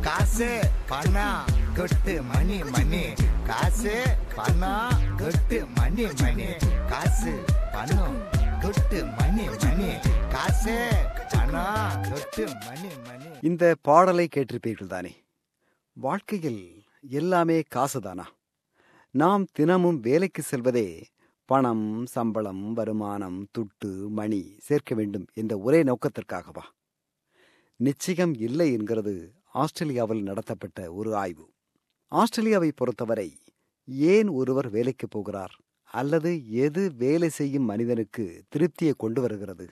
காசு பணம் கொட்டு மணி மணி காசு பணம் கொட்டு மணி மணி காசு பணம் கொட்டு மணி மணி காசு பணம் கொட்டு மணி மணி இந்த பாடலை கேட்டிருப்பீர்கள் தானே வாழ்க்கையில் எல்லாமே காசுதானா நாம் தினமும் வேலைக்கு செல்வதே பணம் சம்பளம் வருமானம் துட்டு மணி சேர்க்க வேண்டும் என்ற ஒரே நோக்கத்திற்காகவா நிச்சயம் இல்லை என்கிறது ஆஸ்திரேலியாவில் நடத்தப்பட்ட ஒரு ஆய்வு ஆஸ்திரேலியாவை பொறுத்தவரை ஏன் ஒருவர் வேலைக்கு போகிறார் அல்லது எது வேலை செய்யும் மனிதனுக்கு திருப்தியை கொண்டு வருகிறது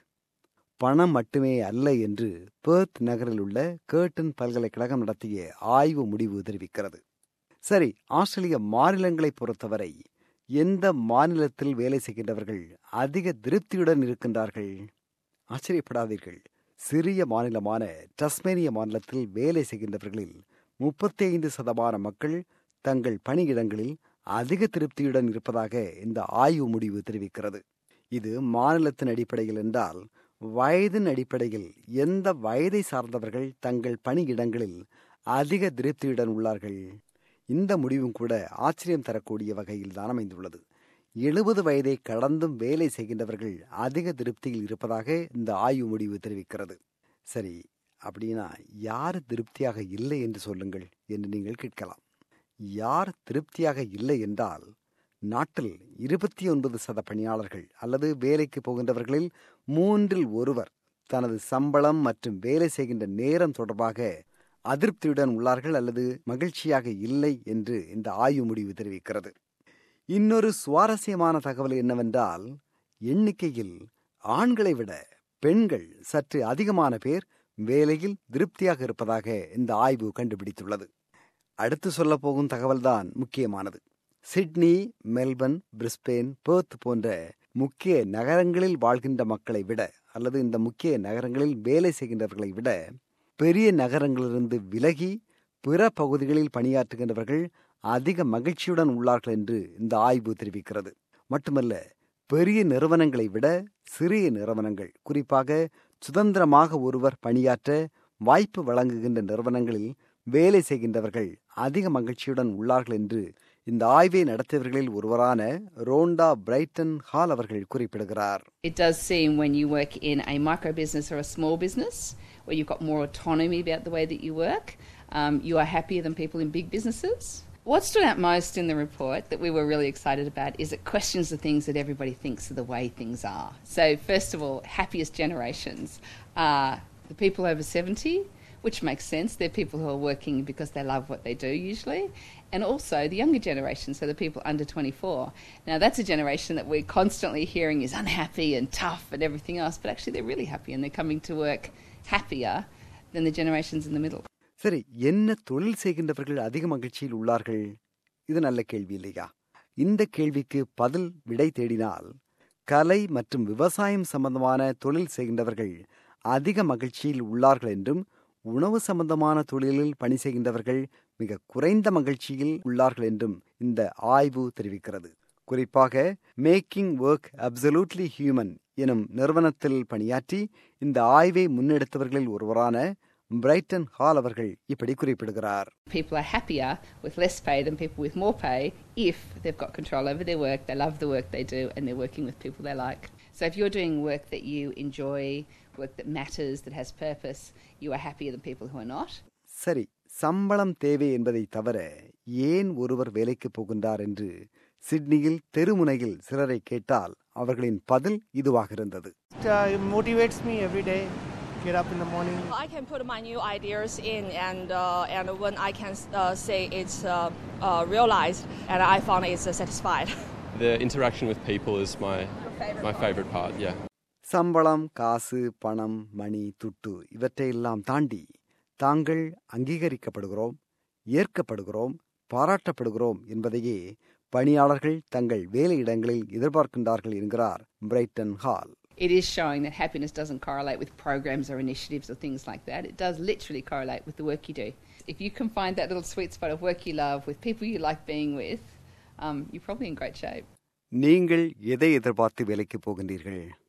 பணம் மட்டுமே அல்ல என்று பேர்த் நகரில் உள்ள கேர்டன் பல்கலைக்கழகம் நடத்திய ஆய்வு முடிவு தெரிவிக்கிறது சரி ஆஸ்திரேலிய மாநிலங்களை பொறுத்தவரை எந்த மாநிலத்தில் வேலை செய்கின்றவர்கள் அதிக திருப்தியுடன் இருக்கின்றார்கள் ஆச்சரியப்படாதீர்கள் சிறிய மாநிலமான டஸ்மேனிய மாநிலத்தில் வேலை செய்கின்றவர்களில் முப்பத்தி ஐந்து சதமான மக்கள் தங்கள் பணியிடங்களில் அதிக திருப்தியுடன் இருப்பதாக இந்த ஆய்வு முடிவு தெரிவிக்கிறது இது மாநிலத்தின் அடிப்படையில் என்றால் வயதின் அடிப்படையில் எந்த வயதை சார்ந்தவர்கள் தங்கள் பணியிடங்களில் அதிக திருப்தியுடன் உள்ளார்கள் இந்த முடிவும் கூட ஆச்சரியம் தரக்கூடிய வகையில் தான் அமைந்துள்ளது எழுபது வயதை கடந்தும் வேலை செய்கின்றவர்கள் அதிக திருப்தியில் இருப்பதாக இந்த ஆய்வு முடிவு தெரிவிக்கிறது சரி அப்படின்னா யார் திருப்தியாக இல்லை என்று சொல்லுங்கள் என்று நீங்கள் கேட்கலாம் யார் திருப்தியாக இல்லை என்றால் நாட்டில் இருபத்தி ஒன்பது சத பணியாளர்கள் அல்லது வேலைக்கு போகின்றவர்களில் மூன்றில் ஒருவர் தனது சம்பளம் மற்றும் வேலை செய்கின்ற நேரம் தொடர்பாக அதிருப்தியுடன் உள்ளார்கள் அல்லது மகிழ்ச்சியாக இல்லை என்று இந்த ஆய்வு முடிவு தெரிவிக்கிறது இன்னொரு சுவாரஸ்யமான தகவல் என்னவென்றால் எண்ணிக்கையில் ஆண்களை விட பெண்கள் சற்று அதிகமான பேர் வேலையில் திருப்தியாக இருப்பதாக இந்த ஆய்வு கண்டுபிடித்துள்ளது அடுத்து சொல்லப் போகும் தகவல்தான் முக்கியமானது சிட்னி மெல்பர்ன் பிரிஸ்பேன் பேர்த் போன்ற முக்கிய நகரங்களில் வாழ்கின்ற மக்களை விட அல்லது இந்த முக்கிய நகரங்களில் வேலை செய்கின்றவர்களை விட பெரிய நகரங்களிலிருந்து விலகி பிற பகுதிகளில் பணியாற்றுகின்றவர்கள் அதிக மகிழ்ச்சியுடன் உள்ளார்கள் என்று இந்த ஆய்வு தெரிவிக்கிறது மட்டுமல்ல பெரிய நிறுவனங்களை விட சிறிய நிறுவனங்கள் குறிப்பாக சுதந்திரமாக ஒருவர் பணியாற்ற வாய்ப்பு வழங்குகின்ற நிறுவனங்களில் வேலை செய்கின்றவர்கள் அதிக மகிழ்ச்சியுடன் உள்ளார்கள் என்று இந்த ஆய்வை நடத்தியவர்களில் ஒருவரான ரோண்டா பிரைட்டன் ஹால் அவர்கள் குறிப்பிடுகிறார் It does seem when you work in a micro business or a small business, where you've got more autonomy about the way that you work, um, you are happier than people in big businesses. What stood out most in the report that we were really excited about is it questions the things that everybody thinks are the way things are. So, first of all, happiest generations are the people over 70, which makes sense. They're people who are working because they love what they do usually. And also the younger generation, so the people under 24. Now, that's a generation that we're constantly hearing is unhappy and tough and everything else, but actually they're really happy and they're coming to work happier than the generations in the middle. சரி என்ன தொழில் செய்கின்றவர்கள் அதிக மகிழ்ச்சியில் உள்ளார்கள் இது நல்ல கேள்வி இல்லையா இந்த கேள்விக்கு பதில் விடை தேடினால் கலை மற்றும் விவசாயம் சம்பந்தமான தொழில் செய்கின்றவர்கள் அதிக மகிழ்ச்சியில் உள்ளார்கள் என்றும் உணவு சம்பந்தமான தொழிலில் பணி செய்கின்றவர்கள் மிக குறைந்த மகிழ்ச்சியில் உள்ளார்கள் என்றும் இந்த ஆய்வு தெரிவிக்கிறது குறிப்பாக மேக்கிங் ஒர்க் அப்சல்யூட்லி ஹியூமன் எனும் நிறுவனத்தில் பணியாற்றி இந்த ஆய்வை முன்னெடுத்தவர்களில் ஒருவரான பிரைட்டன் ஹால் அவர்கள் இப்படி குறிப்பிடுகிறார் People are happier with less pay than people with more pay if they've got control over their work, they love the work they do, and they're working with people they like. So if you're doing work that you enjoy, work that matters, that has purpose, you are happier than people who are not. சரி சம்பளம் தேவை என்பதை தவிர ஏன் ஒருவர் வேலைக்கு போகின்றார் என்று சிட்னியில் தெருமுனையில் சிலரை கேட்டால் அவர்களின் பதில் இதுவாக இருந்தது It uh, motivates me every day. Get up in the morning. I can put my new ideas in, and uh, and when I can uh, say it's uh, uh, realized, and I found it's uh, satisfied. The interaction with people is my my favorite part. Yeah. சம்பளம் காசு பணம் மணி துட்டு இவற்றையெல்லாம் தாண்டி தாங்கள் அங்கீகரிக்கப்படுகிறோம் ஏற்கப்படுகிறோம் பாராட்டப்படுகிறோம் என்பதையே பணியாளர்கள் தங்கள் வேலையிடங்களில் எதிர்பார்க்கின்றார்கள் என்கிறார் Brighton Hall It is showing that happiness doesn't correlate with programs or initiatives or things like that. It does literally correlate with the work you do. If you can find that little sweet spot of work you love with people you like being with, um, you're probably in great shape. நீங்கள் எதை எதிர்பார்த்து வேலைக்கு போகின்றீர்கள்